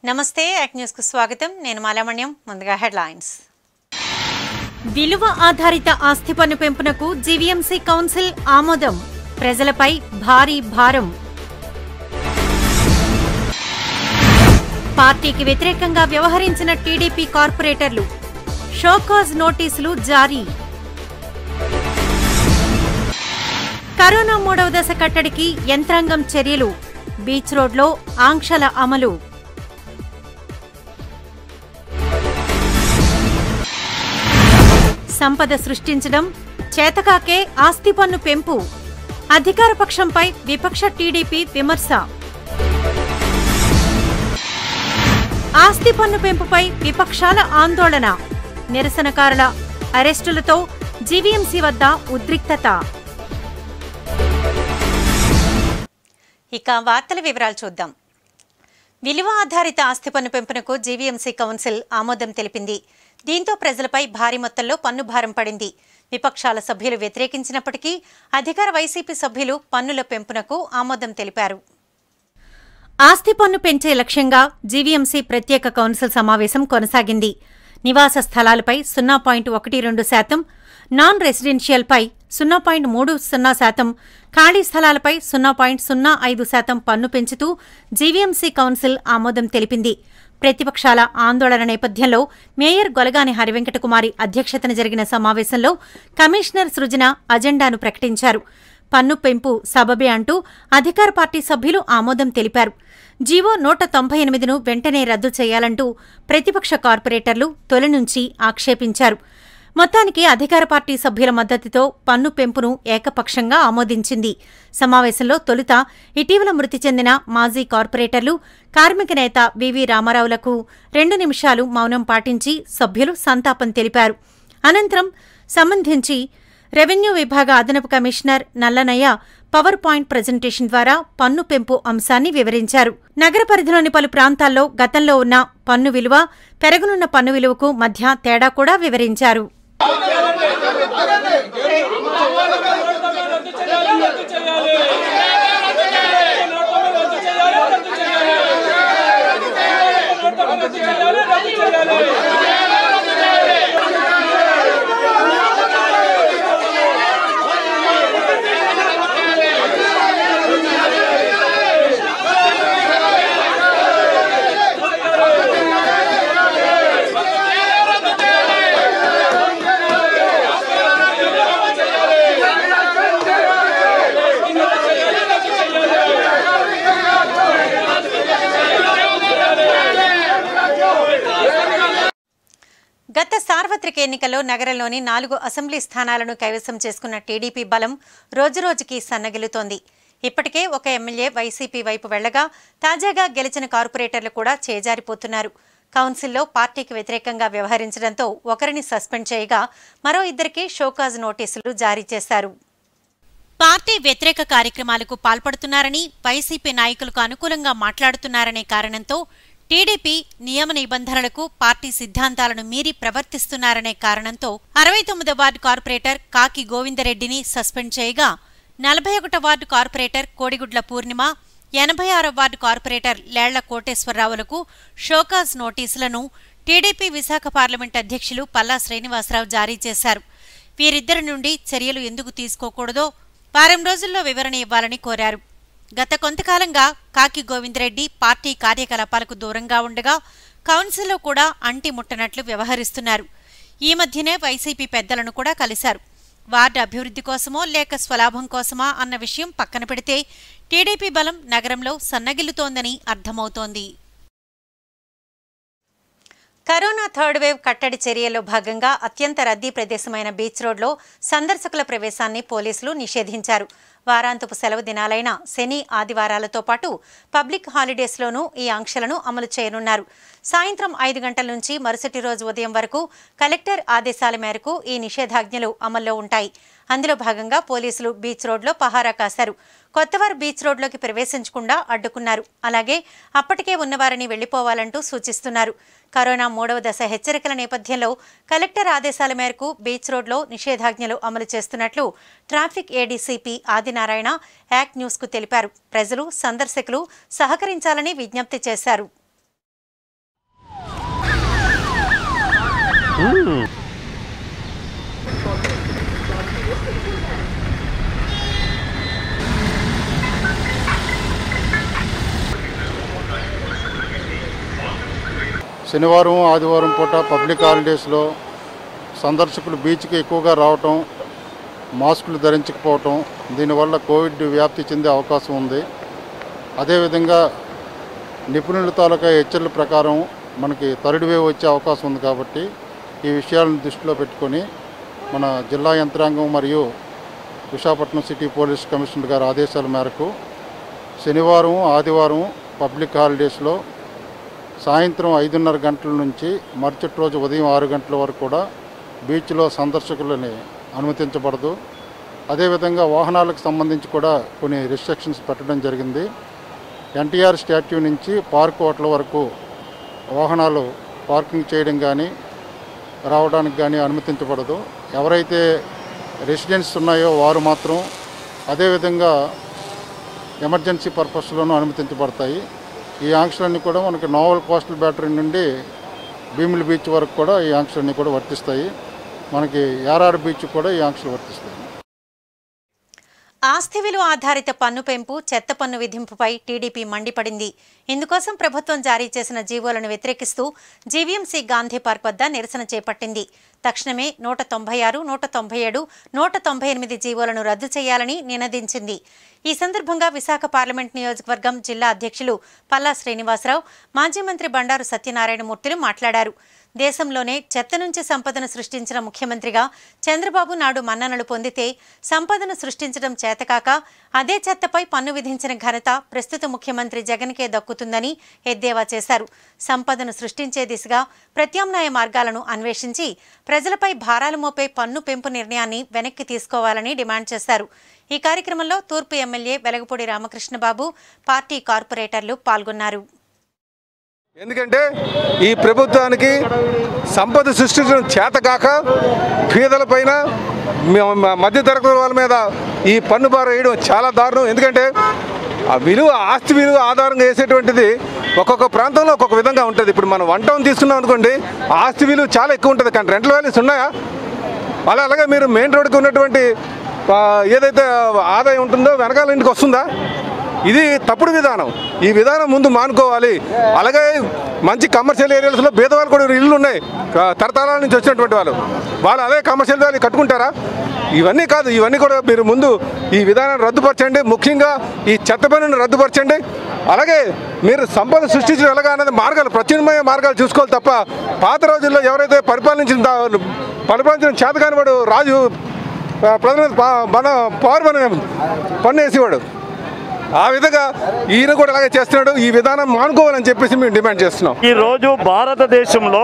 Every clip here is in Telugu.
నమస్తే యాక్ న్యూస్ కు స్వాగతం నేను మాలామణ్యం ముందుగా హెడ్లైన్స్ విలువ ఆధారిత ఆస్తి పన్ను పెంపునకు జీవీఎంసీ కౌన్సిల్ ఆమోదం ప్రజలపై భారీ భారం పార్టీకి వ్యతిరేకంగా వ్యవహరించిన టీడీపీ కార్పొరేటర్లు షోకాజ్ నోటీసులు జారీ కరోనా మూడవ దశ కట్టడికి యంత్రాంగం చర్యలు బీచ్ రోడ్లో ఆంక్షల అమలు సంపద సృష్టించడం చేతకాకే ఆస్తి పన్ను పెంపు అధికార పక్షంపై విపక్ష టీడీపీ విమర్శ ఆస్తి పన్ను పెంపుపై విపక్షాల ఆందోళన నిరసనకారుల అరెస్టులతో జీవీఎంసీ వద్ద ఉద్రిక్తత ఇక వార్తల వివరాలు చూద్దాం విలువ ఆధారిత ఆస్తి పన్ను పెంపునకు జీవీఎంసీ కౌన్సిల్ ఆమోదం తెలిపింది దీంతో ప్రజలపై భారీ మొత్తంలో పన్ను భారం పడింది విపక్షాల సభ్యులు వ్యతిరేకించినప్పటికీ అధికార వైసీపీ సభ్యులు పన్నుల పెంపునకు ఆమోదం తెలిపారు ఆస్తి పన్ను పెంచే లక్ష్యంగా జీవీఎంసీ ప్రత్యేక కౌన్సిల్ సమావేశం కొనసాగింది నివాస స్థలాలపై సున్నా పాయింట్ ఒకటి రెండు శాతం నాన్ రెసిడెన్షియల్పై సున్నా పాయింట్ మూడు సున్నా శాతం ఖాళీ స్థలాలపై సున్నా పాయింట్ సున్నా ఐదు శాతం పన్ను పెంచుతూ జీవీఎంసీ కౌన్సిల్ ఆమోదం తెలిపింది ప్రతిపక్షాల ఆందోళన నేపథ్యంలో మేయర్ గొలగాని హరివెంకటకుమారి అధ్యక్షతన జరిగిన సమావేశంలో కమిషనర్ సృజన అజెండాను ప్రకటించారు పన్ను పెంపు సబబే అంటూ అధికార పార్టీ సభ్యులు ఆమోదం తెలిపారు జీవో నూట తొంభై ఎనిమిదిను వెంటనే రద్దు చేయాలంటూ ప్రతిపక్ష కార్పొరేటర్లు తొలి నుంచి ఆక్షేపించారు మొత్తానికి అధికార పార్టీ సభ్యుల మద్దతుతో పన్ను పెంపును ఏకపక్షంగా ఆమోదించింది సమావేశంలో తొలుత ఇటీవల మృతి చెందిన మాజీ కార్పొరేటర్లు కార్మిక నేత వివి రామారావులకు రెండు నిమిషాలు మౌనం పాటించి సభ్యులు సంతాపం తెలిపారు అనంతరం సంబంధించి రెవెన్యూ విభాగ అదనపు commissioner Nallanayya power point presentation ద్వారా పన్ను పెంపు అంశాన్ని వివరించారు నగర పరిధిలోని పలు ప్రాంతాల్లో గతంలో ఉన్న పన్ను విలువ పెరగనున్న పన్ను విలువకు మధ్య తేడా కూడా వివరించారు గత సార్వత్రిక ఎన్నికల్లో నగరంలోని నాలుగు అసెంబ్లీ స్థానాలను కైవసం చేసుకున్న టీడీపీ బలం రోజురోజుకి సన్నగిల్లుతోంది ఇప్పటికే ఒక ఎమ్మెల్యే వైసీపీ వైపు వెళ్లగా తాజాగా గెలిచిన కార్పొరేటర్లు కూడా చేజారిపోతున్నారు కౌన్సిల్లో పార్టీకి వ్యతిరేకంగా వ్యవహరించడంతో ఒకరిని సస్పెండ్ చేయగా మరో ఇద్దరికి షోకాజ్ నోటీసులు జారీ చేశారు పార్టీ వ్యతిరేక కార్యక్రమాలకు పాల్పడుతున్నారని వైసీపీ నాయకులకు అనుకూలంగా మాట్లాడుతున్నారనే కారణంతో టీడీపీ నియమ నిబంధనలకు పార్టీ సిద్ధాంతాలను మీరి ప్రవర్తిస్తున్నారనే కారణంతో అరవై తొమ్మిదో వార్డు కార్పొరేటర్ కాకి గోవిందరెడ్డిని సస్పెండ్ చేయగా నలభై ఒకటో వార్డు కార్పొరేటర్ కోడిగుడ్ల పూర్ణిమ ఎనభై ఆరో వార్డు కార్పొరేటర్ లేళ్ల కోటేశ్వరరావులకు షోకాజ్ నోటీసులను టీడీపీ విశాఖ పార్లమెంట్ అధ్యక్షులు పల్లా శ్రీనివాసరావు జారీ చేశారు వీరిద్దరి నుండి చర్యలు ఎందుకు తీసుకోకూడదో వారం రోజుల్లో వివరణ ఇవ్వాలని కోరారు గత కొంతకాలంగా కాకి గోవిందరెడ్డి పార్టీ కార్యకలాపాలకు దూరంగా ఉండగా కౌన్సిల్లో కూడా అంటి ముట్టనట్లు వ్యవహరిస్తున్నారు ఈ మధ్యనే వైసీపీ పెద్దలను కూడా కలిశారు వార్డు అభివృద్ధి కోసమో లేక స్వలాభం కోసమా అన్న విషయం పక్కన పెడితే టీడీపీ బలం నగరంలో సన్నగిల్లుతోందని అర్థమవుతోంది కరోనా థర్డ్ వేవ్ కట్టడి చర్యల్లో భాగంగా అత్యంత రద్దీ ప్రదేశమైన బీచ్ రోడ్లో సందర్శకుల ప్రవేశాన్ని పోలీసులు నిషేధించారు వారాంతపు సెలవు దినాలైన శని ఆదివారాలతో పాటు పబ్లిక్ హాలిడేస్లోనూ ఈ ఆంక్షలను అమలు చేయనున్నారు సాయంత్రం ఐదు గంటల నుంచి మరుసటి రోజు ఉదయం వరకు కలెక్టర్ ఆదేశాల మేరకు ఈ నిషేధాజ్ఞలు అమల్లో ఉంటాయి అందులో భాగంగా పోలీసులు బీచ్ రోడ్లో పహారా కాశారు కొత్తవారు బీచ్ రోడ్లోకి ప్రవేశించకుండా అడ్డుకున్నారు అలాగే అప్పటికే ఉన్నవారిని వెళ్లిపోవాలంటూ సూచిస్తున్నారు కరోనా మూడవ దశ హెచ్చరికల నేపథ్యంలో కలెక్టర్ ఆదేశాల మేరకు బీచ్ రోడ్లో నిషేధాజ్ఞలు అమలు చేస్తున్నట్లు ట్రాఫిక్ ఏడీసీపీ ఆదినారాయణ యాక్ట్ న్యూస్కు తెలిపారు ప్రజలు సందర్శకులు సహకరించాలని విజ్ఞప్తి చేశారు శనివారం ఆదివారం పూట పబ్లిక్ హాలిడేస్లో సందర్శకులు బీచ్కి ఎక్కువగా రావటం మాస్కులు ధరించకపోవటం దీనివల్ల కోవిడ్ వ్యాప్తి చెందే అవకాశం ఉంది అదేవిధంగా నిపుణుల తాలూకా హెచ్చరికల ప్రకారం మనకి థర్డ్ వేవ్ వచ్చే అవకాశం ఉంది కాబట్టి ఈ విషయాలను దృష్టిలో పెట్టుకొని మన జిల్లా యంత్రాంగం మరియు విశాఖపట్నం సిటీ పోలీస్ కమిషనర్ గారి ఆదేశాల మేరకు శనివారం ఆదివారం పబ్లిక్ హాలిడేస్లో సాయంత్రం ఐదున్నర గంటల నుంచి మరుసటి రోజు ఉదయం ఆరు గంటల వరకు కూడా బీచ్లో సందర్శకులని అనుమతించబడదు అదేవిధంగా వాహనాలకు సంబంధించి కూడా కొన్ని రిస్ట్రిక్షన్స్ పెట్టడం జరిగింది ఎన్టీఆర్ స్టాట్యూ నుంచి పార్క్ హోటల్ వరకు వాహనాలు పార్కింగ్ చేయడం కానీ రావడానికి కానీ అనుమతించబడదు ఎవరైతే రెసిడెంట్స్ ఉన్నాయో వారు మాత్రం అదేవిధంగా ఎమర్జెన్సీ పర్పస్లోనూ అనుమతించబడతాయి ఈ ఆంక్షలన్నీ కూడా మనకి నోవల్ కోస్టల్ బ్యాటరీ నుండి భీముల బీచ్ వరకు కూడా ఈ ఆంక్షలన్నీ కూడా వర్తిస్తాయి మనకి యారాడు బీచ్ కూడా ఈ ఆంక్షలు వర్తిస్తాయి ఆస్తి విలువ ఆధారిత పన్ను పెంపు చెత్త పన్ను విధింపుపై టీడీపీ మండిపడింది ఇందుకోసం ప్రభుత్వం జారీ చేసిన జీవోలను వ్యతిరేకిస్తూ జీవీఎంసీ గాంధీ పార్క్ వద్ద నిరసన చేపట్టింది తక్షణమే నూట తొంభై ఆరు నూట తొంభై ఏడు నూట తొంభై ఎనిమిది జీవోలను రద్దు చేయాలని నినదించింది ఈ సందర్భంగా విశాఖ పార్లమెంట్ నియోజకవర్గం జిల్లా అధ్యక్షులు పల్లా శ్రీనివాసరావు మాజీ మంత్రి బండారు సత్యనారాయణమూర్తులు మాట్లాడారు దేశంలోనే చెత్త నుంచి సంపదను సృష్టించిన ముఖ్యమంత్రిగా చంద్రబాబు నాయుడు మన్ననలు పొందితే సంపదను సృష్టించడం చేతకాక అదే చెత్తపై పన్ను విధించిన ఘనత ప్రస్తుత ముఖ్యమంత్రి జగన్కే దక్కుతుందని ఎద్దేవా చేశారు సంపదను సృష్టించే దిశగా ప్రత్యామ్నాయ మార్గాలను అన్వేషించి ప్రజలపై భారాలు మోపే పన్ను పెంపు నిర్ణయాన్ని వెనక్కి తీసుకోవాలని డిమాండ్ చేశారు ఈ కార్యక్రమంలో తూర్పు ఎమ్మెల్యే వెలగపూడి రామకృష్ణబాబు పార్టీ కార్పొరేటర్లు పాల్గొన్నారు ఎందుకంటే ఈ ప్రభుత్వానికి సంపద సృష్టించడం చేతకాక పేదలపైన మ- మ- మధ్యతరగతి వాళ్ళ మీద ఈ పన్ను భారం వేయడం చాలా దారుణం ఎందుకంటే ఆ విలువ ఆస్తి విలువ ఆధారంగా వేసేటువంటిది ఒక్కొక్క ప్రాంతంలో ఒక్కొక్క విధంగా ఉంటుంది ఇప్పుడు మనం వన్ టౌన్ తీసుకున్నాం అనుకోండి ఆస్తి విలువ చాలా ఎక్కువ ఉంటుంది కానీ రెంట్ల వాల్యూస్ ఉన్నాయా అలా అలాగే మీరు మెయిన్ రోడ్కి ఉన్నటువంటి ఆ, ఏదైతే ఆదాయం ఉంటుందో వెనకాల ఇంటికి వస్తుందా ఇది తప్పుడు విధానం ఈ విధానం ముందు మానుకోవాలి అలాగే మంచి కమర్షియల్ ఏరియాస్లో పేదవాళ్ళు కూడా ఇల్లు ఉన్నాయి క- తరతరాల నుంచి వచ్చినటువంటి వాళ్ళు వాళ్ళు అదే కమర్షియల్ వాల్యూ కట్టుకుంటారా ఇవన్నీ కాదు ఇవన్నీ కూడా మీరు ముందు ఈ విధానాన్ని రద్దుపరచండి ముఖ్యంగా ఈ చెత్త పనులను రద్దుపరచండి అలాగే మీరు సంపద సృష్టించడం ఎలాగా అనేది మార్గాలు ప్రత్యామ్నాయ మార్గాలు చూసుకోవాలి తప్ప పాత రోజుల్లో ఎవరైతే పరిపాలించిన దా- పరిపాలించిన చేతకాని వాడు రాజు ఆ, ప్రజల మీద పా- మన పవర్ మన పన్ను వేసేవాడు ఆ విధంగా ఈయన కూడా అలాగే చేస్తున్నాడు ఈ విధానం మానుకోవాలని చెప్పేసి మేము డిమాండ్ చేస్తున్నాం ఈ రోజు భారతదేశంలో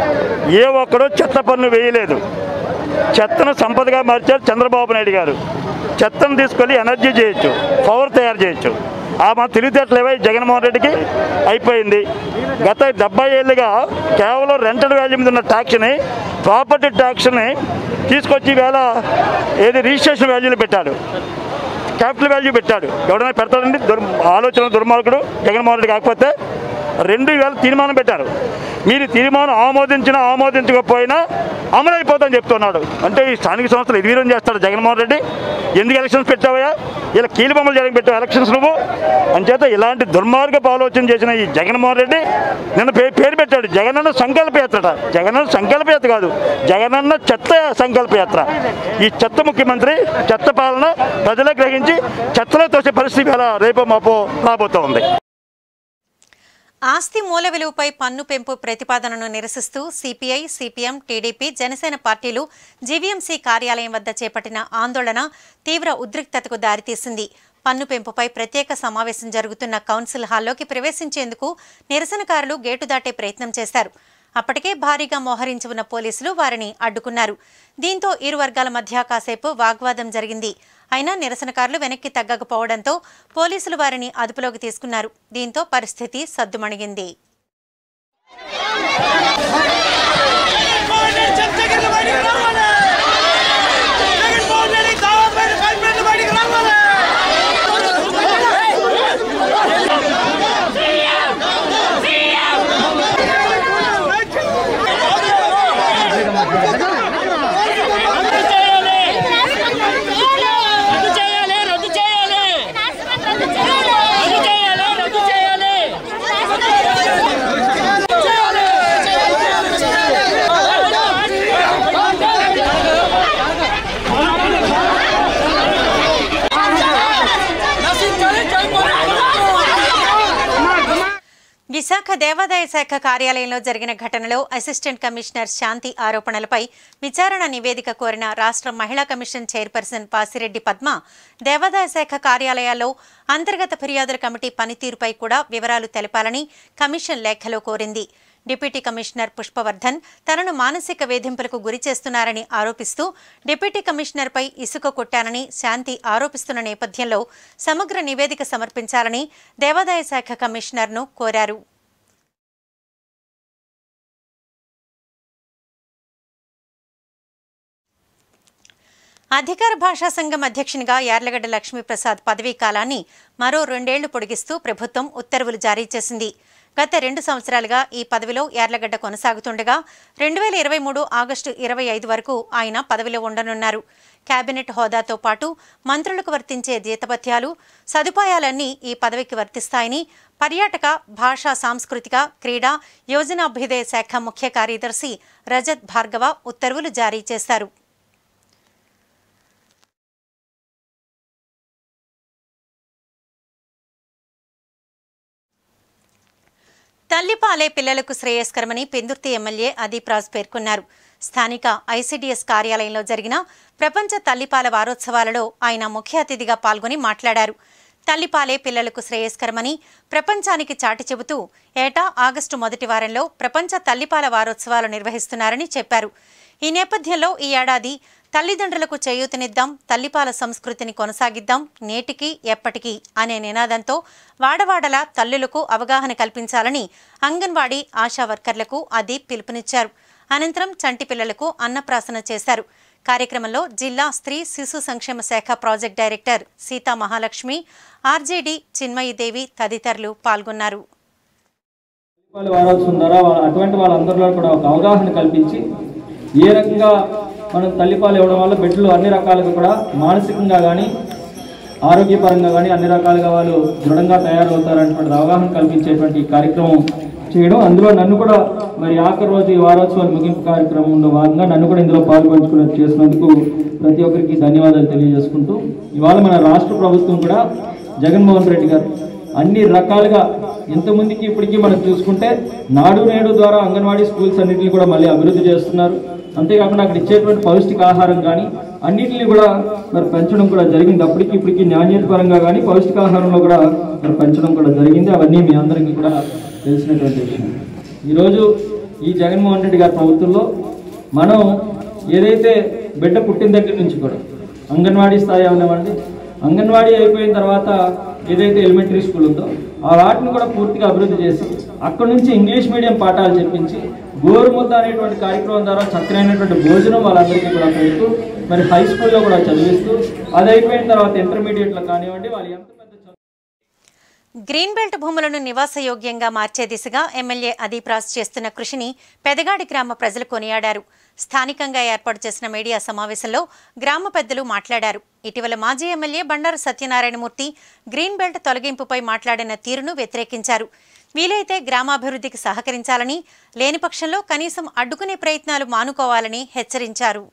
ఏ ఒక్కడూ చెత్త పన్ను వేయలేదు చెత్తను సంపదగా మార్చారు చంద్రబాబు నాయుడు గారు చెత్తను తీసుకెళ్ళి ఎనర్జీ చేయొచ్చు పవర్ తయారు చేయొచ్చు ఆ మా తెలివితేటలేవై జగన్మోహన్ రెడ్డికి అయిపోయింది గత డెబ్బై ఏళ్ళుగా కేవలం రెంటెడ్ వాల్యూ మీద ఉన్న ట్యాక్స్ని ప్రాపర్టీ ట్యాక్స్ని తీసుకొచ్చి వేళ ఏది రిజిస్ట్రేషన్ వాల్యూలు పెట్టాడు క్యాపిటల్ వాల్యూ పెట్టాడు ఎవడైనా పెడతాడండి దుర్ ఆలోచన దుర్మార్గుడు జగన్మోహన్ రెడ్డి కాకపోతే రెండు వేల తీర్మానం పెట్టారు మీరు తీర్మానం ఆమోదించినా ఆమోదించకపోయినా అమలైపోతుందని చెప్తున్నాడు అంటే ఈ స్థానిక సంస్థలు నిర్వీర్యం చేస్తాడు జగన్మోహన్ రెడ్డి ఎందుకు ఎలక్షన్స్ పెట్టావయ్యా ఇలా కీలు బొమ్మలు జరగ పెట్టావు ఎలక్షన్స్ నువ్వు అంచేత ఇలాంటి దుర్మార్గపు ఆలోచన చేసిన ఈ జగన్మోహన్ రెడ్డి నిన్న పే పేరు పెట్టాడు జగనన్న సంకల్పయాత్రట జగనన్న సంకల్పయాత్ర కాదు జగనన్న చెత్త సంకల్పయాత్ర ఈ చెత్త ముఖ్యమంత్రి చెత్త పాలన ప్రజలే గ్రహించి చెత్తలో తోసే పరిస్థితి ఎలా రేపో మాపో రాబోతోంది ఉంది ఆస్తి మూల విలువపై పన్ను పెంపు ప్రతిపాదనను నిరసిస్తూ సిపిఐ సిపిఎం టీడీపీ జనసేన పార్టీలు జీవీఎంసీ కార్యాలయం వద్ద చేపట్టిన ఆందోళన తీవ్ర ఉద్రిక్తతకు దారితీసింది పన్ను పెంపుపై ప్రత్యేక సమావేశం జరుగుతున్న కౌన్సిల్ హాల్లోకి ప్రవేశించేందుకు నిరసనకారులు గేటు దాటే ప్రయత్నం చేశారు అప్పటికే భారీగా మోహరించి ఉన్న పోలీసులు వారిని అడ్డుకున్నారు దీంతో ఇరు వర్గాల మధ్య కాసేపు వాగ్వాదం జరిగింది అయినా నిరసనకారులు వెనక్కి తగ్గకపోవడంతో పోలీసులు వారిని అదుపులోకి తీసుకున్నారు దీంతో పరిస్థితి సద్దుమణిగింది జగన్మోహన్ రెడ్డి చర్చకి బయటికి రావాలి జగన్మోహన్ రెడ్డి కావాలి కల్పెట్టి బయటికి రావాలి విశాఖ దేవాదాయ శాఖ కార్యాలయంలో జరిగిన ఘటనలో అసిస్టెంట్ కమిషనర్ శాంతి ఆరోపణలపై విచారణ నివేదిక కోరిన రాష్ట్ర మహిళా కమిషన్ చైర్పర్సన్ పాసిరెడ్డి పద్మ దేవాదాయ శాఖ కార్యాలయాల్లో అంతర్గత ఫిర్యాదుల కమిటీ పనితీరుపై కూడా వివరాలు తెలపాలని కమిషన్ లేఖలో కోరింది డిప్యూటీ కమిషనర్ పుష్పవర్ధన్ తనను మానసిక వేధింపులకు గురి చేస్తున్నారని ఆరోపిస్తూ డిప్యూటీ కమిషనర్పై ఇసుక కొట్టానని శాంతి ఆరోపిస్తున్న నేపథ్యంలో సమగ్ర నివేదిక సమర్పించాలని దేవాదాయ శాఖ కమిషనర్ను కోరారు అధికార భాషా సంఘం అధ్యక్షునిగా యార్లగడ్డ లక్ష్మీప్రసాద్ పదవీ కాలాన్ని మరో రెండేళ్లు పొడిగిస్తూ ప్రభుత్వం ఉత్తర్వులు జారీ చేసింది గత రెండు సంవత్సరాలుగా ఈ పదవిలో యార్లగడ్డ కొనసాగుతుండగా రెండు వేల ఇరవై మూడు ఆగస్టు ఇరవై ఐదు వరకు ఆయన పదవిలో ఉండనున్నారు కేబినెట్ హోదాతో పాటు మంత్రులకు వర్తించే జీతభత్యాలు సదుపాయాలన్నీ ఈ పదవికి వర్తిస్తాయని పర్యాటక భాషా సాంస్కృతిక క్రీడా యోజనాభ్యుదయ శాఖ ముఖ్య కార్యదర్శి రజత్ భార్గవ ఉత్తర్వులు జారీ చేశారు తల్లిపాలే పిల్లలకు శ్రేయస్కరమని పెందుర్తి ఎమ్మెల్యే అదీప్ రాజ్ పేర్కొన్నారు స్థానిక ఐసీడీఎస్ కార్యాలయంలో జరిగిన ప్రపంచ తల్లిపాల వారోత్సవాలలో ఆయన ముఖ్య అతిథిగా పాల్గొని మాట్లాడారు తల్లిపాలే పిల్లలకు శ్రేయస్కరమని ప్రపంచానికి చాటి చెబుతూ ఏటా ఆగస్టు మొదటి వారంలో ప్రపంచ తల్లిపాల వారోత్సవాలు నిర్వహిస్తున్నారని చెప్పారు ఈ నేపథ్యంలో ఈ ఏడాది తల్లిదండ్రులకు చేయూతనిద్దాం తల్లిపాల సంస్కృతిని కొనసాగిద్దాం నేటికి ఎప్పటికీ అనే నినాదంతో వాడవాడల తల్లులకు అవగాహన కల్పించాలని అంగన్వాడీ ఆశా వర్కర్లకు అదీప్ పిలుపునిచ్చారు అనంతరం చంటి పిల్లలకు అన్నప్రాసన చేశారు కార్యక్రమంలో జిల్లా స్త్రీ శిశు సంక్షేమ శాఖ project director Sita Mahalakshmi RJD Chinmayidevi తదితరులు పాల్గొన్నారు వాళ్ళు వారోత్సవం ద్వారా వాళ్ళ అటువంటి వాళ్ళందరిలో కూడా ఒక అవగాహన కల్పించి ఏ రకంగా మనం తల్లిపాలు ఇవ్వడం వల్ల బిడ్డలు అన్ని రకాలుగా కూడా మానసికంగా కానీ ఆరోగ్యపరంగా కానీ అన్ని రకాలుగా వాళ్ళు దృఢంగా తయారవుతారనేటువంటి అవగాహన కల్పించేటువంటి ఈ కార్యక్రమం చేయడం అందులో నన్ను కూడా మరి ఆఖరి రోజు ఈ వారోత్సవాల ముగింపు కార్యక్రమంలో భాగంగా నన్ను కూడా ఇందులో పాల్గొంచుకుని చేసినందుకు ప్రతి ఒక్కరికి ధన్యవాదాలు తెలియజేసుకుంటూ ఇవాళ మన రాష్ట్ర ప్రభుత్వం కూడా జగన్మోహన్ రెడ్డి గారు అన్ని రకాలుగా ఇంతమందికి ఇప్పటికీ మనం చూసుకుంటే నాడు నేడు ద్వారా అంగన్వాడీ స్కూల్స్ అన్నింటినీ కూడా మళ్ళీ అభివృద్ధి చేస్తున్నారు అంతేకాకుండా అక్కడ ఇచ్చేటువంటి పౌష్టికాహారం కానీ అన్నింటినీ కూడా మరి పెంచడం కూడా జరిగింది అప్పటికి ఇప్పటికి నాణ్యత పరంగా కానీ పౌష్టికాహారంలో కూడా మరి పెంచడం కూడా జరిగింది అవన్నీ మీ అందరికీ కూడా తెలిసినటువంటి విషయం ఈరోజు ఈ జగన్మోహన్ రెడ్డి గారి ప్రభుత్వంలో మనం ఏదైతే బిడ్డ పుట్టిన దగ్గర నుంచి కూడా అంగన్వాడీ స్థాయి అవనివ్వండి అంగన్వాడీ అయిపోయిన తర్వాత ఏదైతే ఎలిమెంటరీ స్కూల్ ఉందో ఆ వాటిని కూడా పూర్తిగా అభివృద్ధి చేసి అక్కడ నుంచి ఇంగ్లీష్ మీడియం పాఠాలు చెప్పించి గోరుముద్ద అనేటువంటి కార్యక్రమం ద్వారా చక్కనైనటువంటి భోజనం వాళ్ళందరికీ కూడా పెడుతూ మరి హై స్కూల్లో కూడా చదివిస్తూ అది అయిపోయిన తర్వాత ఇంటర్మీడియట్లో కానివ్వండి వాళ్ళు ఎంత పెద్ద చదువు గ్రీన్ బెల్ట్ భూములను నివాసయోగ్యంగా మార్చే దిశగా ఎమ్మెల్యే అదీప్ రాజ్ చేస్తున్న కృషిని పెదగాడి గ్రామ ప్రజలు కొనియాడారు స్థానికంగా ఏర్పాటు చేసిన మీడియా సమావేశంలో గ్రామ పెద్దలు మాట్లాడారు ఇటీవల మాజీ MLA Bandaru Satyanarayanamurthy green belt తొలగింపుపై మాట్లాడిన తీరును వ్యతిరేకించారు వీలైతే గ్రామాభివృద్ధికి సహకరించాలని లేని పక్షంలో కనీసం అడ్డుకునే ప్రయత్నాలు మానుకోవాలని హెచ్చరించారు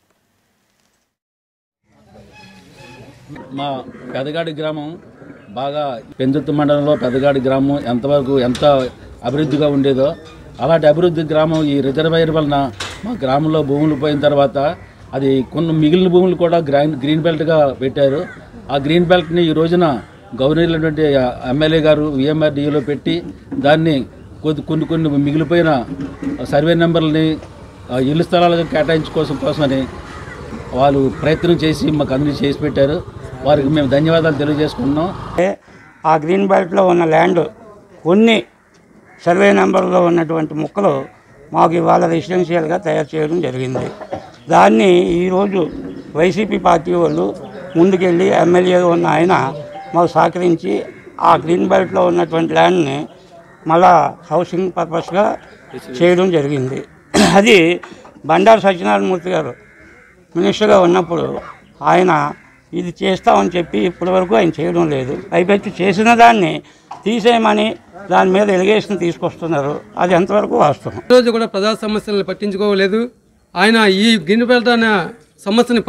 మా పెదగాడి గ్రామం బాగా పెందుర్తి మండలంలో పెదగాడి గ్రామం ఎంతవరకు ఎంత అభివృద్ధిగా ఉండేదో అలాంటి అభివృద్ధి గ్రామం ఈ రిజర్వాయర్ వలన మా గ్రామంలో భూములు పోయిన తర్వాత అది కొన్ని మిగిలిన భూములు కూడా గ్రీన్ గ్రీన్ బెల్ట్గా పెట్టారు ఆ గ్రీన్ బెల్ట్ని ఈ రోజున గవర్నర్లైనటువంటి ఎమ్మెల్యే గారు విఎంఆర్డీఏలో పెట్టి దాన్ని కొద్ది కొన్ని కొన్ని మిగిలిపోయిన సర్వే నెంబర్లని ఆ, ఇల్లు స్థలాలుగా కేటాయించుకోసం కోసమని వాళ్ళు ప్రయత్నం చేసి మాకు అందరినీ చేసి పెట్టారు వారికి మేము ధన్యవాదాలు తెలియజేసుకుంటున్నాం ఆ గ్రీన్ బెల్ట్లో ఉన్న ల్యాండ్ కొన్ని సర్వే నెంబర్లో ఉన్నటువంటి ముక్కలు మాకు ఇవాళ రెసిడెన్షియల్గా తయారు చేయడం జరిగింది దాన్ని ఈరోజు వైసీపీ పార్టీ వాళ్ళు ముందుకెళ్ళి ఎమ్మెల్యేగా ఉన్న ఆయన మాకు సహకరించి ఆ గ్రీన్ బెల్ట్లో ఉన్నటువంటి ల్యాండ్ని మళ్ళా హౌసింగ్ పర్పస్గా చేయడం జరిగింది అది బండారు సత్యనారాయణమూర్తి గారు మినిస్టర్గా ఉన్నప్పుడు ఆయన ఇది చేస్తామని చెప్పి ఇప్పటివరకు ఆయన చేయడం లేదు పైపెచ్చి చేసిన దాన్ని తీసేయమని దాని మీద ఎలిగేషన్ తీసుకొస్తున్నారు అది ఎంతవరకు వాస్తవం రోజు కూడా ప్రజా సమస్యలను పట్టించుకోలేదు ఆయన ఈ గిన్నెపేట అనే సమస్యని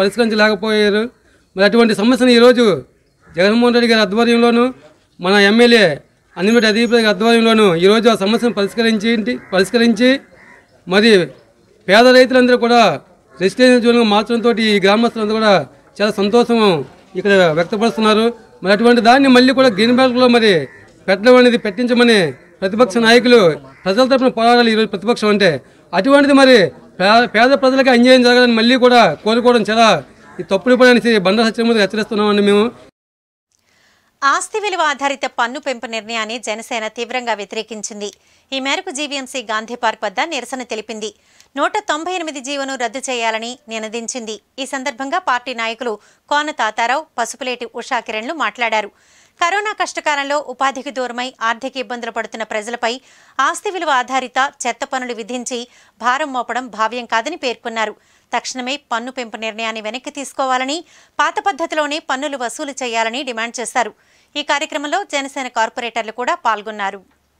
పరిష్కరించలేకపోయారు మరి అటువంటి సమస్యను ఈరోజు జగన్మోహన్ రెడ్డి గారి ఆధ్వర్యంలోనూ మన ఎమ్మెల్యే అన్నిమిటి అధిపతి ఆధ్వర్యంలోనూ ఈరోజు ఆ సమస్యను పరిష్కరించి పరిష్కరించి మరి పేద రైతులందరూ కూడా రెసిడెన్షియల్ జోన్గా మార్చడంతో ఈ గ్రామస్తులందరూ కూడా చాలా సంతోషం ఇక్కడ వ్యక్తపరుస్తున్నారు మరి అటువంటి దాన్ని మళ్ళీ కూడా గ్రీన్ బెల్ట్లో మరి పెట్టడం అనేది పెట్టించమని ప్రతిపక్ష నాయకులు ప్రజల తరపున పోరాడాలి ఈరోజు ప్రతిపక్షం అంటే అటువంటిది మరి పే- పేద ప్రజలకు అన్యాయం జరగాలని మళ్ళీ కూడా కోరుకోవడం చాలా ఈ తప్పుడు పని అనేసి బండా సత్యమూర్తి హెచ్చరిస్తున్నామండి మేము ఆస్తి విలువ ఆధారిత పన్ను పెంపు నిర్ణయాన్ని జనసేన తీవ్రంగా వ్యతిరేకించింది ఈ మేరకు జీవీఎంసీ గాంధీ పార్క్ వద్ద నిరసన తెలిపింది నూట తొంభై ఎనిమిది జీవోను రద్దు చేయాలని నినదించింది ఈ సందర్భంగా పార్టీ నాయకులు కోన తాతారావు పసుపులేటి ఉషా కిరణ్లు మాట్లాడారు కరోనా కష్టకాలంలో ఉపాధికి దూరమై ఆర్థిక ఇబ్బందులు పడుతున్న ప్రజలపై ఆస్తి విలువ ఆధారిత చెత్త పన్నులు విధించి భారం మోపడం భావ్యం కాదని పేర్కొన్నారు తక్షణమే పన్ను పెంపు నిర్ణయాన్ని వెనక్కి తీసుకోవాలని పాత పద్ధతిలోనే పన్నులు వసూలు చేయాలని డిమాండ్ చేశారు ఈ కార్యక్రమంలో జనసేన కార్పొరేటర్లు కూడా పాల్గొన్నారు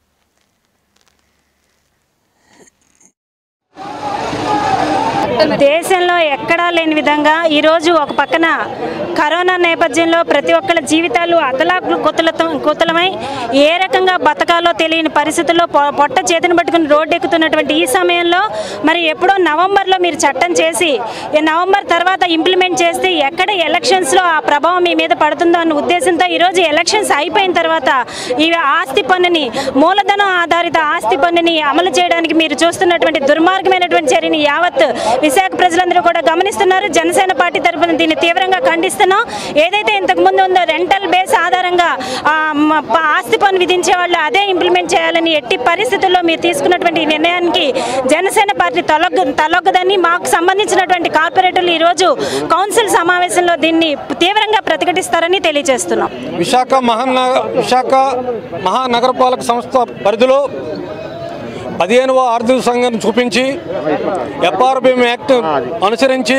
దేశంలో ఎక్కడా లేని విధంగా ఈరోజు ఒక పక్కన కరోనా నేపథ్యంలో ప్రతి ఒక్కళ్ళ జీవితాలు అతలాకులు కుతలతో కుతలమై ఏ రకంగా బతకాలో తెలియని పరిస్థితుల్లో పొ- పొట్ట చేతిని పట్టుకుని రోడ్డు ఎక్కుతున్నటువంటి ఈ సమయంలో మరి ఎప్పుడో నవంబర్లో మీరు చట్టం చేసి ఈ నవంబర్ తర్వాత ఇంప్లిమెంట్ చేస్తే ఎక్కడ ఎలక్షన్స్లో ఆ ప్రభావం మీ మీద పడుతుందో అన్న ఉద్దేశంతో ఈరోజు ఎలక్షన్స్ అయిపోయిన తర్వాత ఈ ఆస్తి పన్నుని మూలధనం ఆధారిత ఆస్తి పన్నుని అమలు చేయడానికి మీరు చూస్తున్నటువంటి దుర్మార్గమైనటువంటి చర్యని యావత్ విశాఖ ప్రజలందరూ కూడా గమనిస్తున్నారు జనసేన పార్టీ తరఫున దీన్ని తీవ్రంగా ఖండిస్తున్నాం ఏదైతే ఇంతకు ముందు ఉందో రెంటల్ బేస్ ఆధారంగా ఆ, మ- ప- ఆస్తి పన్ను విధించే వాళ్ళు అదే ఇంప్లిమెంట్ చేయాలని ఎట్టి పరిస్థితుల్లో మీరు తీసుకున్నటువంటి ఈ నిర్ణయానికి జనసేన పార్టీ తొలగ తలొగ్గదని మాకు సంబంధించినటువంటి కార్పొరేటర్లు ఈరోజు కౌన్సిల్ సమావేశంలో దీన్ని తీవ్రంగా ప్రతిఘటిస్తారని తెలియజేస్తున్నాం విశాఖ మహాన విశాఖ మహానగరపాలక సంస్థ పరిధిలో పదిహేనవ ఆర్థిక సంఘాన్ని చూపించి ఎఫ్ఆర్బిఎం యాక్ట్ అనుసరించి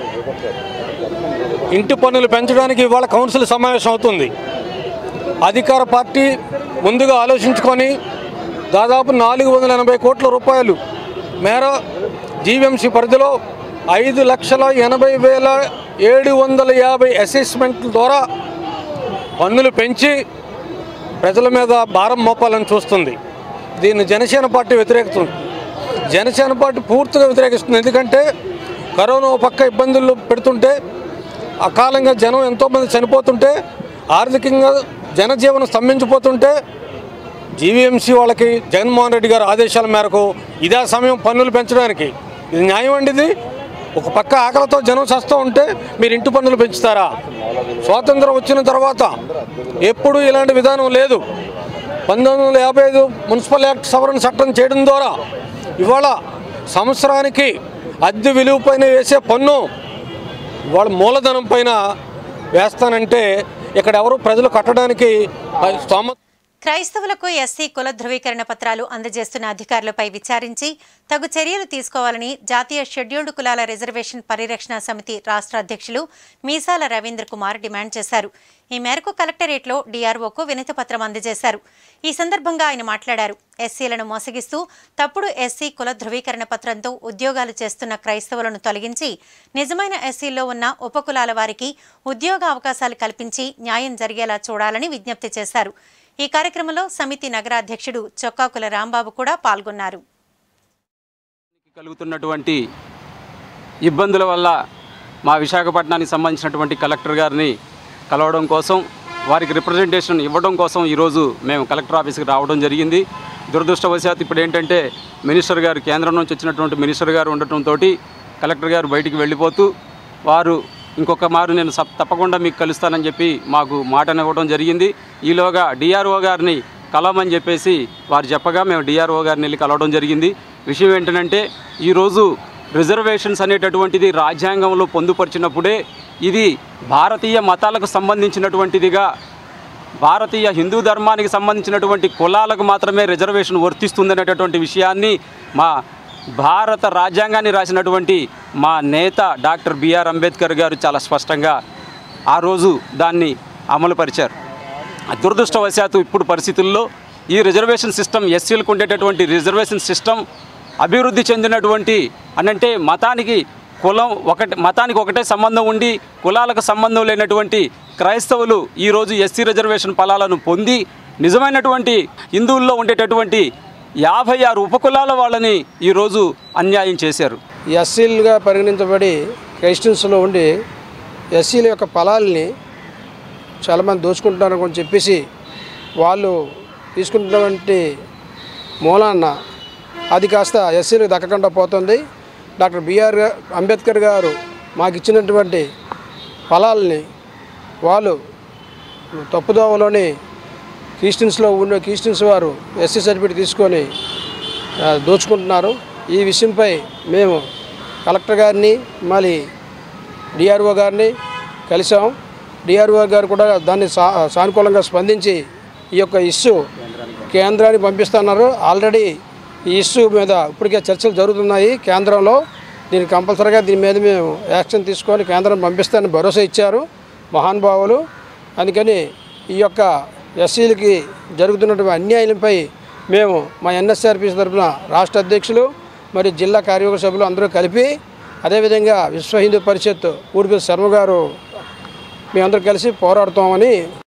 ఇంటి పన్నులు పెంచడానికి ఇవాళ కౌన్సిల్ సమావేశం అవుతుంది అధికార పార్టీ ముందుగా ఆలోచించుకొని దాదాపు నాలుగు వందల ఎనభై కోట్ల రూపాయలు మేర జీవీఎంసీ పరిధిలో ఐదు లక్షల ఎనభై వేల ఏడు వందల యాభై అసెస్మెంట్ల ద్వారా పన్నులు పెంచి ప్రజల మీద భారం మోపాలని చూస్తుంది దీన్ని జనసేన పార్టీ వ్యతిరేకిస్తుంది జనసేన పార్టీ పూర్తిగా వ్యతిరేకిస్తుంది ఎందుకంటే కరోనా ఓ పక్క ఇబ్బందులు పెడుతుంటే అకాలంగా జనం ఎంతోమంది చనిపోతుంటే ఆర్థికంగా జనజీవనం స్తంభించిపోతుంటే జీవీఎంసీ వాళ్ళకి జగన్మోహన్ రెడ్డి గారి ఆదేశాల మేరకు ఇదే సమయం పన్నులు పెంచడానికి ఇది న్యాయం అండి ఇది ఒక పక్క ఆకలితో జనం చస్తూ ఉంటే మీరు ఇంటి పన్నులు పెంచుతారా స్వాతంత్రం వచ్చిన తర్వాత ఎప్పుడూ ఇలాంటి విధానం లేదు పంతొమ్మిది వందల యాభై ఐదు మున్సిపల్ యాక్ట్ సవరణ చట్టం చేయడం ద్వారా ఇవాళ సంవత్సరానికి అద్దె విలువ పైన వేసే పన్ను ఇవాళ మూలధనం పైన వేస్తానంటే ఇక్కడ ఎవరు ప్రజలు కట్టడానికి ఆ స్తోమత క్రైస్తవులకు ఎస్సీ కుల ధృవీకరణ పత్రాలు అందజేస్తున్న అధికారులపై విచారించి తగు చర్యలు తీసుకోవాలని జాతీయ షెడ్యూల్డ్ కులాల రిజర్వేషన్ పరిరక్షణ సమితి రాష్ట్ర అధ్యక్షులు మీసాల రవీంద్ర కుమార్ డిమాండ్ చేశారు ఈ మేరకు కలెక్టరేట్లో డీఆర్ఓకు వినతి పత్రం అందజేశారు ఈ సందర్భంగా ఆయన మాట్లాడారు ఎస్సీలను మోసగిస్తూ తప్పుడు ఎస్సీ కుల ధృవీకరణ పత్రంతో ఉద్యోగాలు చేస్తున్న క్రైస్తవులను తొలగించి నిజమైన ఎస్సీల్లో ఉన్న ఉపకులాల వారికి ఉద్యోగ అవకాశాలు కల్పించి న్యాయం జరిగేలా చూడాలని విజ్ఞప్తి చేశారు ఈ కార్యక్రమంలో సమితి నగరాధ్యక్షుడు చొక్కాకుల రాంబాబు కూడా పాల్గొన్నారు కలుగుతున్నటువంటి ఇబ్బందుల వల్ల మా విశాఖపట్నానికి సంబంధించినటువంటి కలెక్టర్ గారిని కలవడం కోసం వారికి రిప్రజెంటేషన్ ఇవ్వడం కోసం ఈరోజు మేము కలెక్టర్ ఆఫీస్కి రావడం జరిగింది దురదృష్టవశాత్తు ఇప్పుడు ఏంటంటే మినిస్టర్ గారు కేంద్రం నుంచి వచ్చినటువంటి మినిస్టర్ గారు ఉండటంతో కలెక్టర్ గారు బయటికి వెళ్ళిపోతూ వారు ఇంకొక మారు నేను సప్- తప్పకుండా మీకు కలుస్తానని చెప్పి మాకు మాటనివ్వడం జరిగింది ఈలోగా డిఆర్ఓ గారిని కలవమని చెప్పేసి వారు చెప్పగా మేము డిఆర్ఓ గారిని వెళ్ళి కలవడం జరిగింది విషయం ఏంటంటే ఈరోజు రిజర్వేషన్స్ అనేటటువంటిది రాజ్యాంగంలో పొందుపరిచినప్పుడే ఇది భారతీయ మతాలకు సంబంధించినటువంటిదిగా భారతీయ హిందూ ధర్మానికి సంబంధించినటువంటి కులాలకు మాత్రమే రిజర్వేషన్ వర్తిస్తుందనేటటువంటి విషయాన్ని మా భారత రాజ్యాంగాన్ని రాసినటువంటి మా నేత డాక్టర్ బిఆర్ అంబేద్కర్ గారు చాలా స్పష్టంగా ఆ రోజు దాన్ని అమలుపరిచారు దురదృష్టవశాత్తు ఇప్పుడు పరిస్థితుల్లో ఈ రిజర్వేషన్ సిస్టమ్ ఎస్సీలకు ఉండేటటువంటి రిజర్వేషన్ సిస్టమ్ అభివృద్ధి చెందినటువంటి అనంటే మతానికి కులం ఒకటి మతానికి ఒకటే సంబంధం ఉండి కులాలకు సంబంధం లేనటువంటి క్రైస్తవులు ఈరోజు ఎస్సీ రిజర్వేషన్ ఫలాలను పొంది నిజమైనటువంటి హిందువుల్లో ఉండేటటువంటి యాభై ఆరు ఉపకులాల వాళ్ళని ఈరోజు అన్యాయం చేశారు ఎస్సీలుగా పరిగణించబడి క్రైస్టియన్స్లో ఉండి ఎస్సీల యొక్క ఫలాల్ని చాలామంది దోచుకుంటున్నారు అని చెప్పేసి వాళ్ళు తీసుకుంటున్నటువంటి మూలాన్న అది కాస్త ఎస్సీలకు దక్కకుండా పోతుంది డాక్టర్ బిఆర్ అంబేద్కర్ గారు మాకు ఇచ్చినటువంటి ఫలాల్ని వాళ్ళు తప్పుదోవలోని క్రిస్టియన్స్లో ఉన్న క్రిస్టియన్స్ వారు ఎస్సీ సర్టిఫికేట్ తీసుకొని ఆ, దోచుకుంటున్నారు ఈ విషయంపై మేము కలెక్టర్ గారిని మళ్ళీ డిఆర్ఓ గారిని కలిసాం డిఆర్ఓ గారు కూడా దాన్ని సా సానుకూలంగా స్పందించి ఈ యొక్క ఇష్యూ కేంద్రానికి పంపిస్తున్నారు ఆల్రెడీ ఈ ఇష్యూ మీద ఇప్పటికే చర్చలు జరుగుతున్నాయి కేంద్రంలో దీనికి కంపల్సరీగా దీని మీద మేము యాక్షన్ తీసుకొని కేంద్రం పంపిస్తానని భరోసా ఇచ్చారు మహానుభావులు అందుకని ఈ యొక్క ఎస్సీలకి జరుగుతున్నటువంటి అన్యాయంపై మేము మా ఎన్ఎస్ఆర్పి తరఫున రాష్ట్ర అధ్యక్షులు మరియు జిల్లా కార్యవర్గ సభ్యులు అందరూ కలిపి అదేవిధంగా విశ్వ హిందూ పరిషత్ ఊడిపల్లి శర్మ గారు మేమందరం కలిసి పోరాడుతామని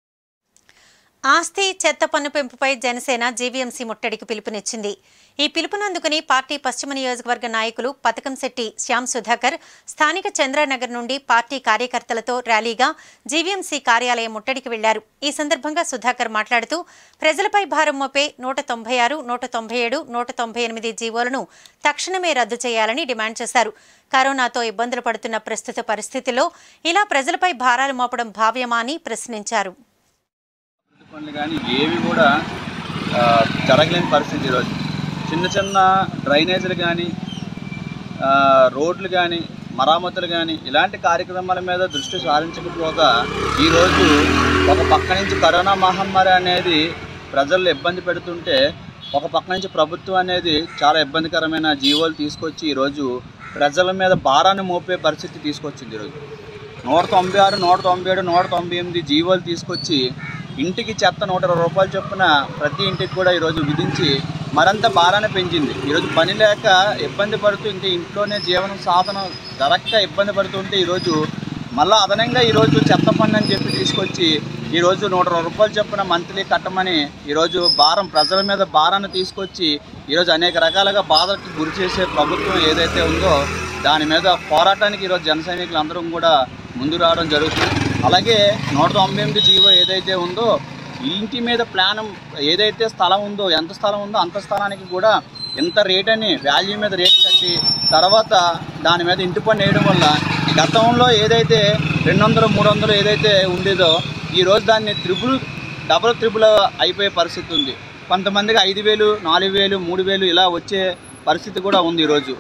ఆస్తి చెత్త పన్ను పెంపుపై జనసేన జీవీఎంసీ ముట్టడికి పిలుపునిచ్చింది ఈ పిలుపునందుకుని పార్టీ పశ్చిమ నియోజకవర్గ నాయకులు పతకంశెట్టి శ్యామ్ సుధాకర్ స్థానిక చంద్రనగర్ నుండి పార్టీ కార్యకర్తలతో ర్యాలీగా జీవీఎంసీ కార్యాలయం ముట్టడికి వెళ్లారు ఈ సందర్భంగా సుధాకర్ మాట్లాడుతూ ప్రజలపై భారం మోపే నూట తొంభై ఆరు నూట తొంభై ఏడు నూట తొంభై ఎనిమిది జీవోలను తక్షణమే రద్దు చేయాలని డిమాండ్ చేశారు కరోనాతో ఇబ్బందులు పడుతున్న ప్రస్తుత పరిస్థితిలో ఇలా ప్రజలపై భారాలు మోపడం భావ్యమా అని ప్రశ్నించారు పనులు కానీ ఏవి కూడా ఆ, జరగలేని పరిస్థితి ఈరోజు చిన్న చిన్న డ్రైనేజీలు కానీ ఆ, రోడ్లు కానీ మరామతులు కానీ ఇలాంటి కార్యక్రమాల మీద దృష్టి సారించకపోగా ఈరోజు ఒక పక్క నుంచి కరోనా మహమ్మారి అనేది ప్రజలు ఇబ్బంది పెడుతుంటే ఒక పక్క నుంచి ప్రభుత్వం అనేది చాలా ఇబ్బందికరమైన జీవోలు తీసుకొచ్చి ఈరోజు ప్రజల మీద భారాన్ని మోపే పరిస్థితి తీసుకొచ్చింది ఈరోజు నూట తొంభై ఆరు నూట తొంభై ఏడు నూట తొంభై ఎనిమిది జీవోలు తీసుకొచ్చి ఇంటికి చెత్త నూట ఇరవై రూపాయలు చొప్పున ప్రతి ఇంటికి కూడా ఈరోజు విధించి మరింత భారాన్ని పెంచింది ఈరోజు పని లేక ఇబ్బంది పడుతూ ఇంకా ఇంట్లోనే జీవనం సాధన జరక్క ఇబ్బంది పడుతుంటే ఈరోజు మళ్ళీ అదనంగా ఈరోజు చెత్త పన్ను అని చెప్పి తీసుకొచ్చి ఈరోజు నూట ఇరవై రూపాయలు చొప్పున మంత్లీ కట్టమని ఈరోజు భారం ప్రజల మీద భారాన్ని తీసుకొచ్చి ఈరోజు అనేక రకాలుగా బాధలకు గురి చేసే ప్రభుత్వం ఏదైతే ఉందో దాని మీద పోరాటానికి ఈరోజు జన సైనికులు అందరం కూడా ముందు రావడం జరుగుతుంది అలాగే నూట తొంభై ఎనిమిది జీవో ఏదైతే ఉందో ఇంటి మీద ప్లాన్ ఏదైతే స్థలం ఉందో ఎంత స్థలం ఉందో అంత స్థలానికి కూడా ఎంత రేట్ అని వాల్యూ మీద రేట్ కట్టి తర్వాత దాని మీద ఇంటి పన్ను వేయడం వల్ల గతంలో ఏదైతే రెండు వందలు మూడు వందలు ఏదైతే ఉండేదో ఈరోజు దాన్ని త్రిబుల్ డబుల్ త్రిబుల్ అయిపోయే పరిస్థితి ఉంది కొంతమందికి ఐదు వేలు నాలుగు వేలు మూడు వేలు ఇలా వచ్చే పరిస్థితి కూడా ఉంది ఈరోజు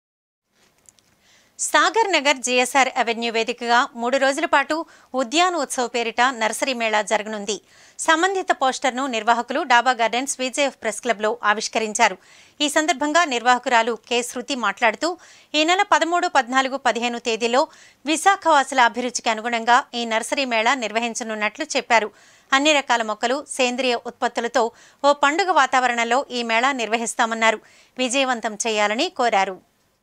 సాగర్ నగర్ జిఎస్ఆర్ అవెన్యూ వేదికగా మూడు రోజుల పాటు ఉద్యాన ఉత్సవ్ పేరిట నర్సరీ మేళా జరగనుంది సంబంధిత పోస్టర్ను నిర్వాహకులు డాబా గార్డెన్స్ విజేఎఫ్ ప్రెస్ క్లబ్లో ఆవిష్కరించారు ఈ సందర్భంగా నిర్వాహకురాలు కె శృతి మాట్లాడుతూ ఈ నెల పదమూడు పద్నాలుగు పదిహేను తేదీలో విశాఖవాసుల అభిరుచికి అనుగుణంగా ఈ నర్సరీ మేళా నిర్వహించనున్నట్లు చెప్పారు అన్ని రకాల మొక్కలు సేంద్రియ ఉత్పత్తులతో ఓ పండుగ వాతావరణంలో ఈ మేళా నిర్వహిస్తామన్నారు విజయవంతం చేయాలని కోరారు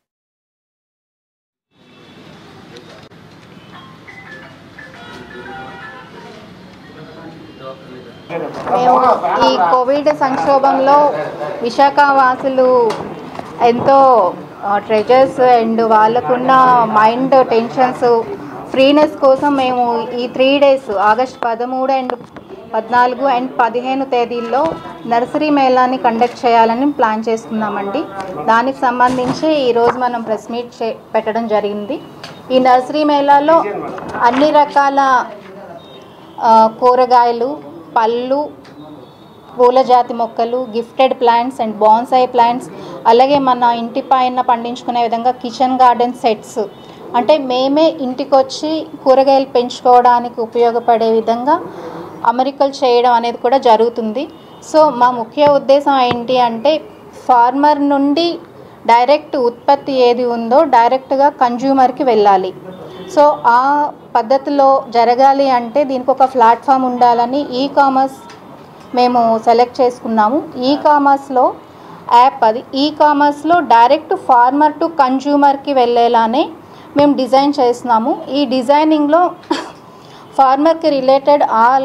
మేము ఈ కోవిడ్ సంక్షోభంలో విశాఖ వాసులు ఎంతో ట్రెజర్స్ అండ్ వాళ్ళకున్న మైండ్ టెన్షన్స్ ఫ్రీనెస్ కోసం మేము ఈ త్రీ డేస్ ఆగస్ట్ పదమూడు అండ్ పద్నాలుగు అండ్ పదిహేను తేదీల్లో నర్సరీ మేళాని కండక్ట్ చేయాలని ప్లాన్ చేసుకున్నామండి దానికి సంబంధించి ఈరోజు మనం ప్రెస్ మీట్ చే పెట్టడం జరిగింది ఈ నర్సరీ మేళాలో అన్ని రకాల ఆ, కూరగాయలు పళ్ళు పూల జాతి మొక్కలు gifted plants and bonsai plants అలాగే మన ఇంటి పైన పండించుకునే విధంగా కిచెన్ గార్డెన్ సెట్స్ అంటే మేమే ఇంటికి వచ్చి కూరగాయలు పెంచుకోవడానికి ఉపయోగపడే విధంగా అమెరికలు చేయడం అనేది కూడా జరుగుతుంది సో మా ముఖ్య ఉద్దేశం ఏంటి అంటే ఫార్మర్ నుండి డైరెక్ట్ ఉత్పత్తి ఏది ఉందో డైరెక్ట్గా కన్జ్యూమర్కి వెళ్ళాలి సో ఆ పద్ధతిలో జరగాలి అంటే దీనికి ఒక ప్లాట్ఫామ్ ఉండాలని ఈ కామర్స్ మేము సెలెక్ట్ చేసుకున్నాము ఈ కామర్స్లో యాప్ అది ఈ కామర్స్లో డైరెక్ట్ ఫార్మర్ టు కన్జ్యూమర్కి వెళ్ళేలానే మేము డిజైన్ చేస్తున్నాము ఈ డిజైనింగ్లో ఫార్మర్కి రిలేటెడ్ ఆల్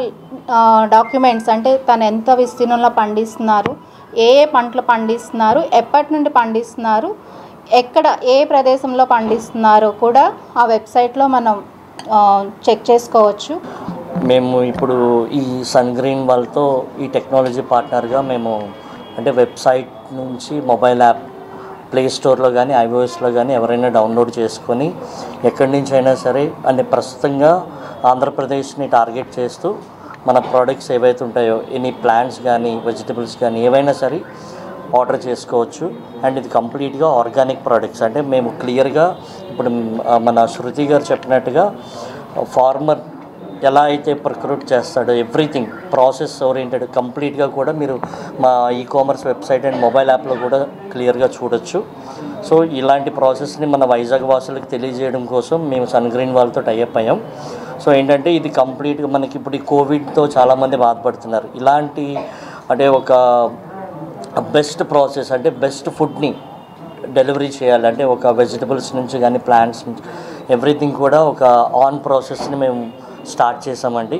డాక్యుమెంట్స్ అంటే తను ఎంత విస్తీర్ణంలో పండిస్తున్నారు ఏ ఏ పంటలు పండిస్తున్నారు ఎప్పటి నుండి పండిస్తున్నారు ఎక్కడ ఏ ప్రదేశంలో పండిస్తున్నారో కూడా ఆ వెబ్సైట్లో మనం ఆ, చెక్ చేసుకోవచ్చు మేము ఇప్పుడు ఈ సన్ గ్రీన్ వాళ్ళతో ఈ టెక్నాలజీ పార్ట్నర్గా మేము అంటే వెబ్సైట్ నుంచి మొబైల్ యాప్ ప్లే స్టోర్లో కానీ ఐఓఎస్లో కానీ ఎవరైనా డౌన్లోడ్ చేసుకొని ఎక్కడి నుంచి అయినా సరే అంటే ప్రస్తుతంగా ఆంధ్రప్రదేశ్ని టార్గెట్ చేస్తూ మన ప్రోడక్ట్స్ ఏవైతే ఉంటాయో ఎనీ ప్లాంట్స్ కానీ వెజిటబుల్స్ కానీ ఏవైనా సరే ఆర్డర్ చేసుకోవచ్చు అండ్ ఇది కంప్లీట్గా ఆర్గానిక్ ప్రోడక్ట్స్ అంటే మేము క్లియర్గా ఇప్పుడు ఆ, మన శృతి గారు చెప్పినట్టుగా ఫార్మర్ ఎలా అయితే ప్రొక్రూట్ చేస్తాడో ఎవ్రీథింగ్ ప్రాసెస్ ఓరియంటెడ్ కంప్లీట్గా కూడా మీరు మా e commerce website and mobile యాప్లో కూడా క్లియర్గా చూడొచ్చు సో ఇలాంటి ప్రాసెస్ని మన వైజాగ్ వాసులకు తెలియజేయడం కోసం మేము సన్ గ్రీన్ వాళ్ళతో టైఅప్ అయ్యాం సో ఏంటంటే ఇది కంప్లీట్గా మనకి ఇప్పుడు ఈ కోవిడ్తో చాలామంది బాధపడుతున్నారు ఇలాంటి అంటే ఒక బెస్ట్ ప్రాసెస్ అంటే బెస్ట్ ఫుడ్ని డెలివరీ చేయాలి అంటే ఒక వెజిటబుల్స్ నుంచి కానీ ప్లాంట్స్ నుంచి ఎవ్రీథింగ్ కూడా ఒక ఆన్ ప్రాసెస్ని మేము స్టార్ట్ చేసామండి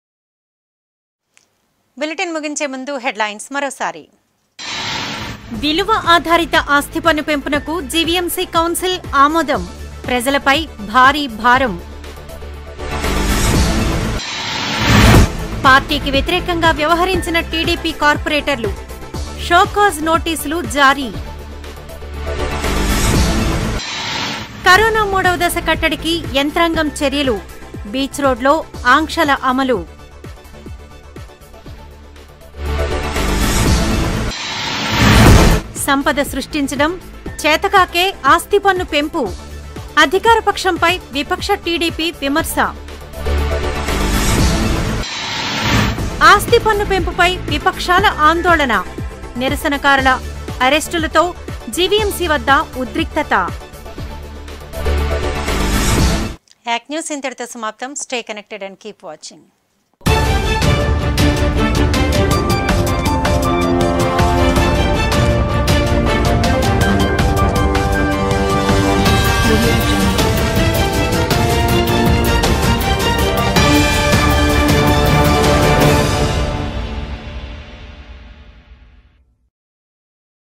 బులెటిన్ ముగించే ముందు హెడ్లైన్స్ మరోసారి విలువ ఆధారిత ఆస్తి పన్ను పెంపునకు జీవీఎంసీ కౌన్సిల్ ఆమోదం ప్రజలపై భారీ భారం పార్టీకి వ్యతిరేకంగా వ్యవహరించిన టీడీపీ కార్పొరేటర్లు షోకాజ్ నోటీసులు జారీ కరోనా మూడవ దశ కట్టడికి యంత్రాంగం చర్యలు బీచ్ రోడ్లో ఆంక్షల అమలు సంపద సృష్టించడం చేతకాకే ఆస్తి పన్ను పెంపు అధికార పక్షంపై విపక్ష టీడీపీ విమర్శ ఆస్తి పన్ను పెంపుపై విపక్షాల ఆందోళన నిరసనకారుల అరెస్టులతో జీవీఎంసీ వద్ద ఉద్రిక్తత యాక్ న్యూస్ ఇంతటితో సమాప్తం stay connected and keep watching